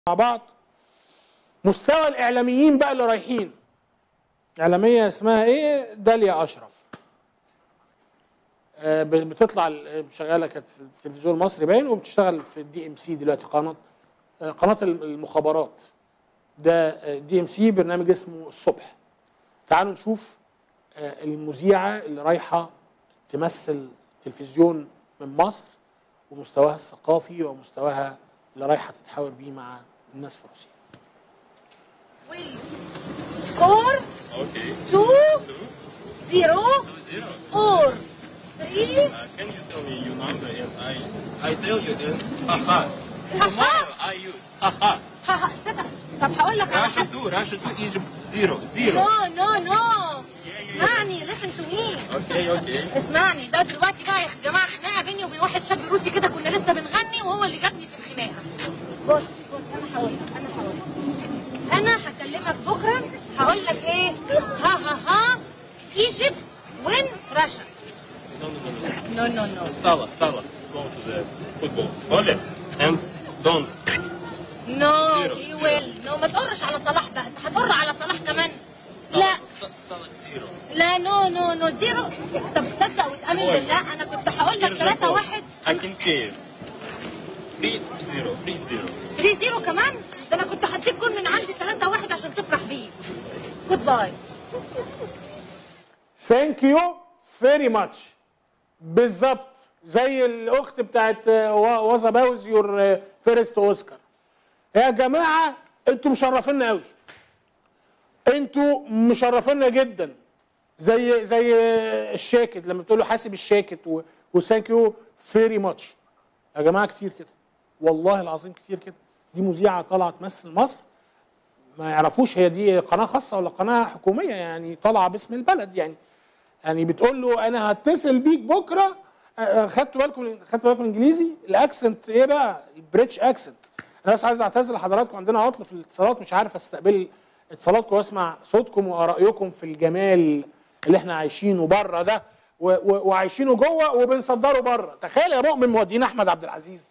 مع بعض مستوى الاعلاميين بقى اللي رايحين اعلاميه اسمها ايه داليا اشرف آه، بتطلع ال- شغاله كانت في التلفزيون المصري باين وبتشتغل في الدي ام سي دلوقتي قناه آه، قناه المخابرات ده دي ام سي برنامج اسمه الصبح تعالوا نشوف آه، المذيعه اللي رايحه تمثل تلفزيون من مصر ومستواها الثقافي ومستواها اللي رايحه تتحاور بيه مع الناس في روسيا will score Okay. two zero Two zero. or three Uh, can you tell me your number and I I tell you then haha. Tomorrow I use haha. ها ها استنى طب هقول لك على Russia حاجه two, Russia two, Egypt zero, zero. نو نو نو اسمعني listen to me Okay, okay. اسمعني ده دلوقتي بقى يا جماعه خناقه بيني وبين واحد شاب روسي كده كنا لسه بنغني وهو اللي جابني في الخناقه بص بص انا هقول لك انا هقول لك انا هكلمك بكره هقول لك ايه ها ها ها ايجيبت وين راشا No, no, no, no. نو نو نو Salah, Salah. Go to the football. Only. And don't. نو Zero, هي zero. ويل نو ما تقرش على صلاح بقى انت هتقر على صلاح كمان Salah, لا Sa- Salah zero. لا نو نو نو زيرو طب تصدق وتامن Boy. بالله انا كنت هقول لك Here's the 3 call. 1 I can pay. Three zero, three zero. 3 0 كمان ده انا كنت هديك جول من عندي 3 1 عشان تفرح بيه جود باي ثانك يو فيري ماتش بالظبط زي الاخت بتاعت واز اباوز يور فيرست اوسكار يا جماعه انتوا مشرفينا قوي انتوا مشرفينا جدا زي زي الشاكت لما بتقول له حاسب الشاكت وثانك يو فيري ماتش يا جماعه كتير كده والله العظيم كتير كده دي مذيعه طالعه تمثل مصر ما يعرفوش هي دي قناه خاصه ولا قناه حكوميه يعني طالعه باسم البلد يعني يعني بتقول له انا هتصل بيك بكره آه، آه، خدتوا بالكم خدتوا بالكم الانجليزي الاكسنت ايه بقى البريتش اكسنت انا بس عايز اعتذر لحضراتكم عندنا عطل في الاتصالات مش عارف استقبل اتصالاتكم واسمع صوتكم وارائكم في الجمال اللي احنا عايشينه بره ده و- و- وعايشينه جوه وبنصدره بره تخيل يا مؤمن مودينا احمد عبد العزيز